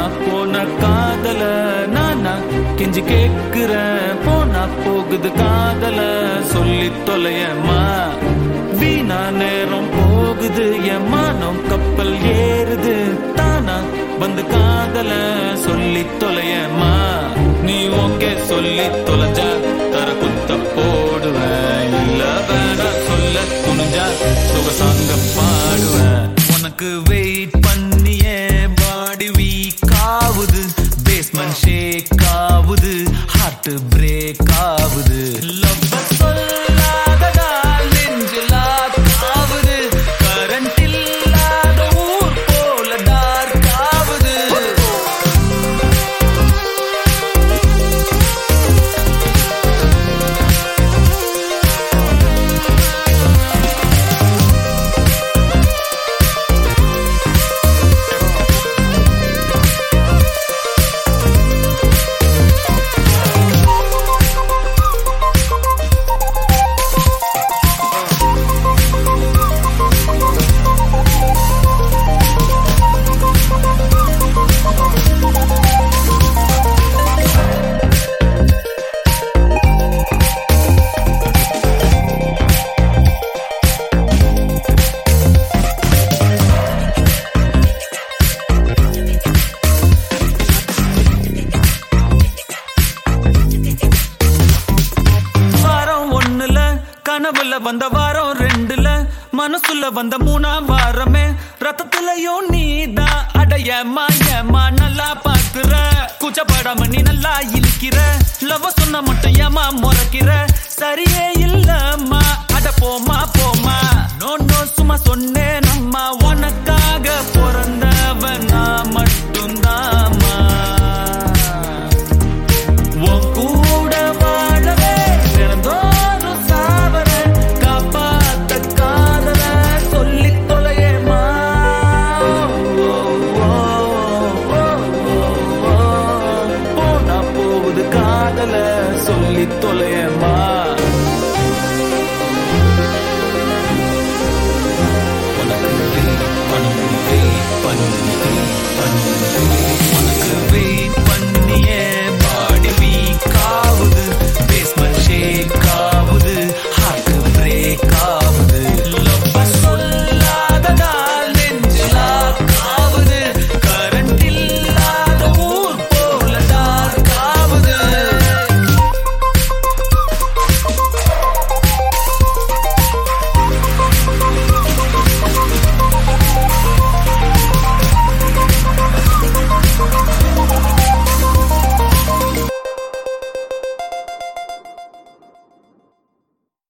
போன காதல நானா கெஞ்சி கேக்குறேன் போனா போகுது காதல சொல்லி தொலையம்மா வீணா நேரம் போகுது என் மானம் கப்பல் ஏறுது தானா வந்து காதல சொல்லி தொலையம்மா நீ ஓகே சொல்லி தொலைஞ்சா தர குத்த போடுவேன் இல்ல வேணாம் சொல்ல துணிஞ்சா சுகசாங்க பாடுவேன் உனக்கு வெயிட் பண்ணியே பாடி வீக் ஆகுது பேஸ்மெண்ட் ஷேக் ஆகுது ஹார்ட் பிரேக் ஆகுது லவ் சொல்லாததா நெஞ்சில் ஆகுது கரண்ட் இல்லாத ஊர் போல டார்க் ஆகுது வாரம் ஒண்ணுல கனவுல வந்த வாரம் ரெண்டுல மனசுல வந்த மூணாம் வாரமே ரத்தத்துலயும் நீதான் அடையமா ஏமா நல்லா பாக்குற கூச்சப்படாம நீ நல்லா இழுக்கிற லவ் சொன்ன மட்டும் ஏமா முறைக்கிற சரியே